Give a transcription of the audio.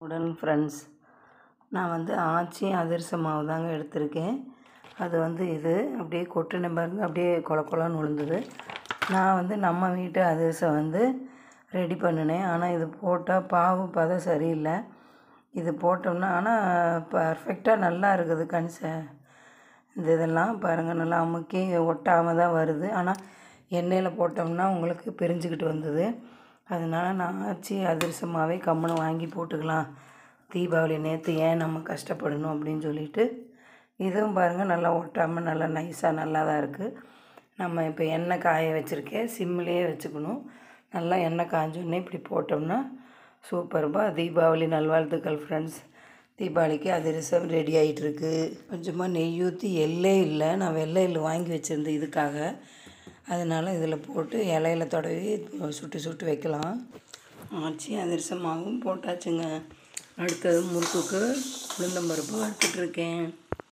உடன் ஃப்ரெண்ட்ஸ் நான் வந்து ஆச்சி அதிரச மாவு தாங்க எடுத்திருக்கேன் அது வந்து இது அப்படியே கொட்டின பாருங்க அப்படியே கொல கொலன்னு விழுந்தது நான் வந்து நம்ம வீட்டு அதிரசம் வந்து ரெடி பண்ணினேன் ஆனால் இது போட்டால் பாவு பதம் சரியில்லை இது போட்டோம்னா ஆனால் பர்ஃபெக்டாக நல்லா இருக்குது கணிச இந்த இதெல்லாம் பாருங்கள் நல்லா அமுக்கி ஒட்டாமல் தான் வருது ஆனால் எண்ணெயில் போட்டோம்னா உங்களுக்கு பிரிஞ்சுக்கிட்டு வந்தது அதனால நான் ஆச்சி அதிரசமாகவே கம்முன்னு வாங்கி போட்டுக்கலாம் தீபாவளி நேற்று ஏன் நம்ம கஷ்டப்படணும் அப்படின்னு சொல்லிட்டு இதுவும் பாருங்கள் நல்லா ஒட்டாமல் நல்லா நைஸாக நல்லா தான் இருக்குது நம்ம இப்போ எண்ணெய் காய வச்சுருக்கேன் சிம்மிலேயே வச்சுக்கணும் நல்லா எண்ணெய் காஞ்சோடனே இப்படி போட்டோம்னா சூப்பர்பா தீபாவளி நல்வாழ்த்துக்கள் ஃப்ரெண்ட்ஸ் தீபாவளிக்கு அதிரசம் ரெடி ஆகிட்டுருக்கு கொஞ்சமாக நெய் ஊற்றி எல்லே இல்லை நான் வெள்ளை எள்ளு வாங்கி வச்சுருந்தேன் இதுக்காக அதனால் இதில் போட்டு இலையில தடவி சுட்டு சுட்டு வைக்கலாம் ஆச்சி அதிரசமாகவும் போட்டாச்சுங்க அடுத்தது முறுக்குக்கு உளுந்தம்பருப்பு வறுத்துட்ருக்கேன்